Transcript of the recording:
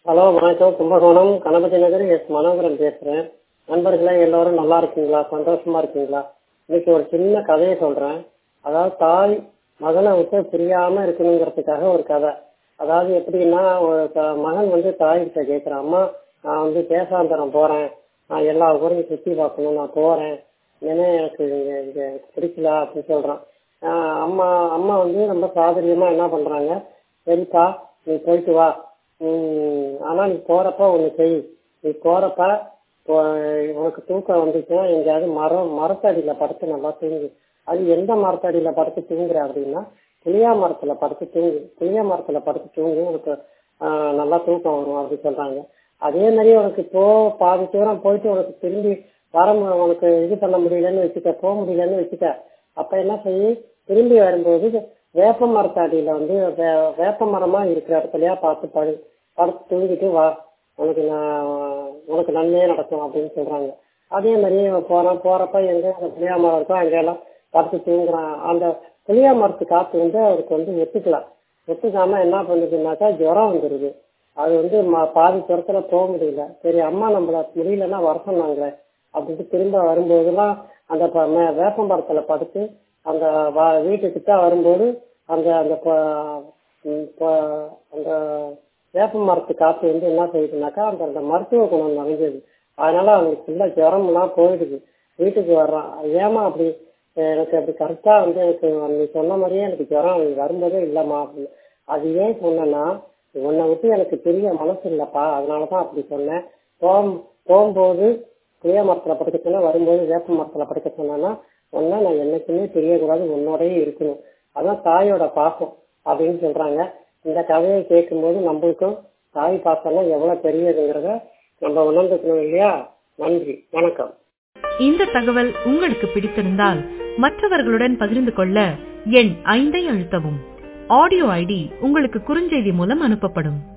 hello வணக்கம் Kumbakonam Ganapathi Nagar S Manoharan பேசுறேன் நண்பர்களே எல்லாரும் நல்லா இருக்கீங்களா சந்தோஷமா இருக்கீங்களா இன்னைக்கு ஒரு சின்ன கதையை சொல்றேன் அதாவது தாய் மகனை விட்டு பிரியாம இருக்கணுங்கிறதுக்காக ஒரு கதை அதாவது எப்படின்னா ஒரு த- மகன் வந்து தாய்கிட்ட கேட்கிறான் அம்மா நான் வந்து தேசாந்தரம் போறேன் நான் எல்லா ஊரையும் சுத்தி பார்க்கணும் நான் போறேன் ஏன்னா எனக்கு இங்க இங்க பிடிக்கல அப்படின்னு சொல்றான் ஆஹ் அம்மா அம்மா வந்து ரொம்ப சாதுரியமா என்ன பண்றாங்க சரிப்பா நீ போயிட்டு வா உம் ஆனா நீ போறப்ப ஒண்ணு செய் நீ போறப்ப இப்போ உனக்கு தூக்கம் வந்துச்சுன்னா எங்கேயாவது மரம் மரத்தடியில படுத்து நல்லா தூங்கு அது எந்த மரத்தடியில படுத்து தூங்குற அப்படின்னா புளியா மரத்துல படுத்து தூங்கு புளியா மரத்துல படுத்து தூங்கு உனக்கு ஆஹ் நல்லா தூக்கம் வரும் அப்படின்னு சொல்றாங்க அதே மாதிரி உனக்கு இப்போ பாதி தூரம் போயிட்டு உனக்கு திரும்பி வர மு- உனக்கு இது பண்ண முடியலன்னு வச்சுக்க போக முடியலன்னு வச்சுக்க அப்ப என்ன செய்ய திரும்பி வரும்போது வேப்ப மரத்தடியில வந்து வே- வேப்ப மரமா இருக்கிற இடத்துலயா பார்த்து படு படுத்து தூங்கிட்டு வா உனக்கு நான் உனக்கு நன்மையே நடக்கும் அப்படின்னு சொல்றாங்க அதே மாதிரி இவன் போறான் போறப்ப எங்க அந்த புளியா மரம் இருக்கோ அங்கெல்லாம் படுத்து தூங்குறான் அந்த புளியா மரத்து காத்து வந்து அவருக்கு வந்து ஒத்துக்கலாம் ஒத்துக்காம என்ன பண்ணுதுன்னாக்கா ஜுரம் வந்துருது அது வந்து ம- பாதி தூரத்துல போக முடியல சரி அம்மா நம்மள முடியலன்னா வர சொன்னாங்களே அப்படின்ட்டு திரும்ப வரும்போதெல்லாம் அந்த ப- மே- வேப்ப மரத்துல படுத்து அந்த வ- வீட்டுக்கிட்ட வரும்போது அந்த அந்த ப- ம், ப- அந்த வேப்ப மரத்து காத்து வந்து என்ன செய்யுதுனாக்கா அந்த அந்த மருத்துவ குணம் நிறைஞ்சது அதனால அவனுக்கு ஃபுல்லா ஜுரம்லாம் போயிடுது வீட்டுக்கு வர்றான் ஏமா அப்படி எனக்கு அப்படி கரெக்டா வந்து எனக்கு நீ சொன்ன மாதிரியே எனக்கு ஜுரம் வரும்போதே இல்லம்மா அப்படின்னு அது ஏன் சொன்னேன்னா உன்னை விட்டு எனக்கு பெரிய மனசு இல்லப்பா அதனாலதான் அப்படி சொன்னேன் போகும் போகும்போது புளிய மரத்துல படுக்க சொன்னா வரும்போது வேப்ப மரத்துல படுக்க சொன்னா ஒன்னா நான் என்னைக்குமே தெரியக்கூடாது உன்னோடயே இருக்கணும் அதான் தாயோட பாசம் அப்படின்னு சொல்றாங்க இந்த கதையை கேட்கும்போது நம்மளுக்கும் தாய் பாசம்லாம் எவ்வளவு பெரியதுங்கிறத நம்ம உணர்ந்துக்கணும் இல்லையா நன்றி வணக்கம் இந்த தகவல் உங்களுக்கு பிடித்திருந்தால் மற்றவர்களுடன் பகிர்ந்து கொள்ள எண் ஐந்தை அழுத்தவும் ஆடியோ ஐடி உங்களுக்கு குறுஞ்செய்தி மூலம் அனுப்பப்படும்